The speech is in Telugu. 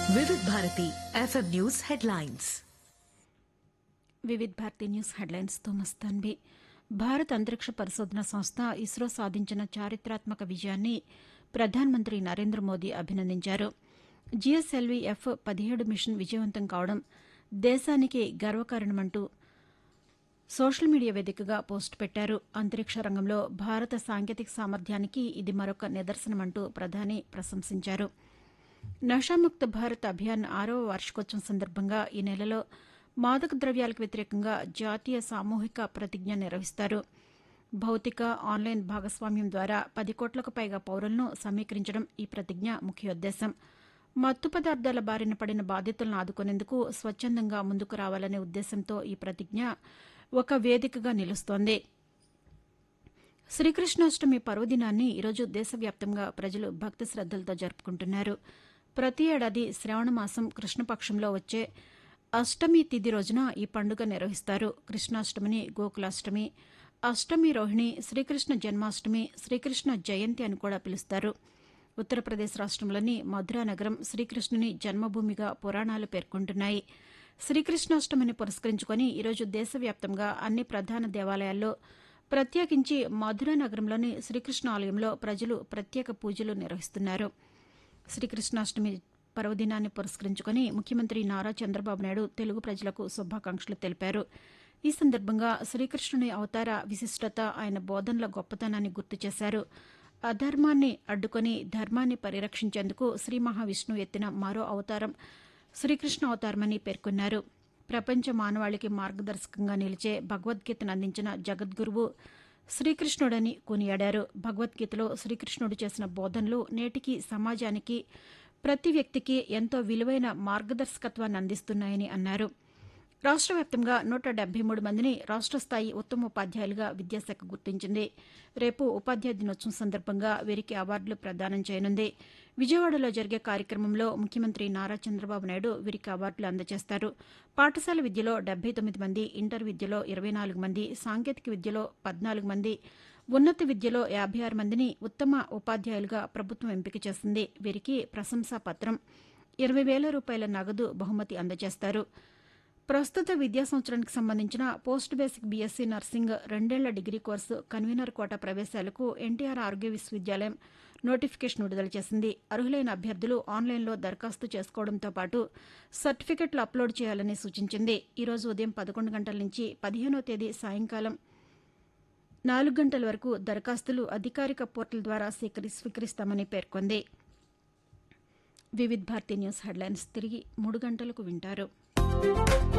Vividh Bharati F M news headlines Vividh Bharati news హెడ్లైన్స్తో మస్తాన్వి భారత్ అంతరిక్ష పరిశోధన సంస్థ ఇస్రో సాధించిన చారిత్రాత్మక విజయాన్ని ప్రధానమంత్రి నరేంద్ర మోదీ అభినందించారు జీఎస్ఎల్వీ ఎఫ్ పదిహేడు మిషన్ విజయవంతం కావడం దేశానికి గర్వకారణమంటూ సోషల్ మీడియా వేదికగా పోస్టు పెట్టారు అంతరిక్ష రంగంలో భారత సాంకేతిక సామర్థ్యానికి ఇది మరొక నిదర్శనమంటూ ప్రధాని ప్రశంసించారు నషాముక్త భారత్ అభియాన్ ఆరవ వార్షికోత్సవం సందర్భంగా ఈ నెలలో మాదక ద్రవ్యాలకు వ్యతిరేకంగా జాతీయ సామూహిక ప్రతిజ్ఞ నిర్వహిస్తారు భౌతిక ఆన్లైన్ భాగస్వామ్యం ద్వారా పది కోట్లకు పైగా పౌరులను సమీకరించడం ఈ ప్రతిజ్ఞ ముఖ్యోద్దేశం మత్తు పదార్థాల బారిన పడిన బాధితులను ఆదుకునేందుకు స్వచ్ఛందంగా ముందుకు రావాలనే ఉద్దేశంతో ఈ ప్రతిజ్ఞ ఒక వేదికగా నిలుస్తోంది శ్రీకృష్ణాష్టమి పర్వదినాన్ని ఈరోజు దేశవ్యాప్తంగా ప్రజలు భక్తి శ్రద్దలతో జరుపుకుంటున్నారు ప్రతి ఏడాది శ్రావణ మాసం కృష్ణపక్షంలో వచ్చే అష్టమి తిథి రోజున ఈ పండుగ నిర్వహిస్తారు కృష్ణాష్టమిని గోకులాష్టమి అష్టమి రోహిణి శ్రీకృష్ణ జన్మాష్టమి శ్రీకృష్ణ జయంతి అని కూడా పిలుస్తారు ఉత్తరప్రదేశ్ రాష్ట్రంలోని మధురా నగరం శ్రీకృష్ణుని జన్మభూమిగా పురాణాలు పేర్కొంటున్నాయి శ్రీకృష్ణాష్టమిని పురస్కరించుకొని ఈరోజు దేశవ్యాప్తంగా అన్ని ప్రధాన దేవాలయాల్లో ప్రత్యేకించి మధుర నగరంలోని శ్రీకృష్ణ ఆలయంలో ప్రజలు ప్రత్యేక పూజలు నిర్వహిస్తున్నారు శ్రీకృష్ణాష్టమి పర్వదినాన్ని పురస్కరించుకొని ముఖ్యమంత్రి నారా చంద్రబాబు నాయుడు తెలుగు ప్రజలకు శుభాకాంక్షలు తెలిపారు ఈ సందర్భంగా శ్రీకృష్ణుని అవతార విశిష్టత ఆయన బోధనల గొప్పతనాన్ని గుర్తు చేశారు అధర్మాన్ని అడ్డుకొని ధర్మాన్ని పరిరక్షించేందుకు శ్రీ మహావిష్ణువు ఎత్తిన మరో అవతారం శ్రీకృష్ణ అవతారమని పేర్కొన్నారు ప్రపంచ మానవాళికి మార్గదర్శకంగా నిలిచే భగవద్గీతను అందించిన జగద్గురువు శ్రీకృష్ణుడని కొనియాడారు భగవద్గీతలో శ్రీకృష్ణుడు చేసిన బోధనలు నేటికి సమాజానికి ప్రతి వ్యక్తికి ఎంతో విలువైన మార్గదర్శకత్వాన్ని అందిస్తున్నాయని అన్నారు రాష్ట్ర వ్యాప్తంగా నూట డెబ్బై మూడు మందిని రాష్ట్ర స్థాయి ఉత్తమ ఉపాధ్యాయులుగా విద్యాశాఖ గుర్తించింది రేపు ఉపాధ్యాయ దినోత్సవం సందర్భంగా వీరికి అవార్డులు ప్రదానం చేయనుంది విజయవాడలో జరిగే కార్యక్రమంలో ముఖ్యమంత్రి నారా చంద్రబాబు నాయుడు వీరికి అవార్డులు అందజేస్తారు పాఠశాల విద్యలో డెబ్బై తొమ్మిది మంది ఇంటర్ విద్యలో ఇరవై నాలుగు మంది సాంకేతిక విద్యలో పద్నాలుగు మంది ఉన్నత విద్యలో యాభై ఆరు మందిని ఉత్తమ ఉపాధ్యాయులుగా ప్రభుత్వం ఎంపిక చేసింది వీరికి ప్రశంసా పత్రం ఇరవై వేల రూపాయల నగదు బహుమతి అందజేస్తారు ప్రస్తుత విద్యా సంవత్సరానికి సంబంధించిన పోస్ట్ బేసిక్ బీఎస్సీ నర్సింగ్ రెండేళ్ల డిగ్రీ కోర్సు కన్వీనర్ కోట ప్రవేశాలకు ఎన్టీఆర్ ఆరోగ్య విశ్వవిద్యాలయం నోటిఫికేషన్ విడుదల చేసింది అర్హులైన అభ్యర్థులు ఆన్లైన్లో దరఖాస్తు చేసుకోవడంతో పాటు సర్టిఫికెట్లు అప్లోడ్ చేయాలని సూచించింది ఈ రోజు ఉదయం పదకొండు గంటల నుంచి పదిహేనో తేదీ సాయంకాలం నాలుగు గంటల వరకు దరఖాస్తులు అధికారిక పోర్టల్ ద్వారా స్వీకరి స్వీకరిస్తామని పేర్కొంది వివిధ్ భారతి న్యూస్ హెడ్లైన్స్ తిరిగి మూడు గంటలకు వింటారు